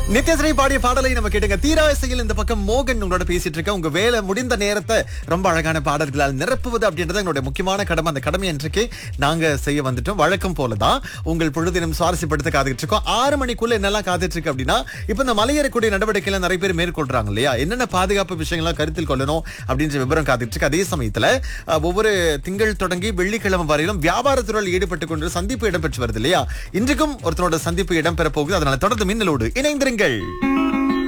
நித்யஸ்ரீ பாடிய பாடலை நம்ம கேட்டுங்க தீராசையில் இந்த பக்கம் மோகன் உங்களோட பேசிட்டு இருக்க உங்க வேலை முடிந்த நேரத்தை ரொம்ப அழகான பாடல்களால் நிரப்புவது அப்படின்றது எங்களுடைய முக்கியமான கடமை அந்த கடமை இன்றைக்கு நாங்க செய்ய வந்துட்டோம் வழக்கம் போலதான் உங்கள் பொழுதினம் சுவாரஸ்யப்படுத்த காத்துட்டு இருக்கோம் ஆறு மணிக்குள்ள என்னெல்லாம் காத்துட்டு இருக்கு அப்படின்னா இப்ப இந்த மலையேறக்கூடிய நடவடிக்கைகளை நிறைய பேர் மேற்கொள்றாங்க இல்லையா என்னென்ன பாதுகாப்பு விஷயங்கள்லாம் கருத்தில் கொள்ளணும் அப்படின்ற விவரம் காத்துட்டு இருக்கு அதே சமயத்துல அஹ், ஒவ்வொரு திங்கள் தொடங்கி வெள்ளிக்கிழமை வரையிலும் வியாபாரத்துறையில் ஈடுபட்டு கொண்டு சந்திப்பு இடம்பெற்று வருது இல்லையா இன்றைக்கும் ஒருத்தரோட சந்திப்பு இடம்பெற போகுது அதனால தொடர்ந்து மின்னலோடு இணைந்திருங்கள்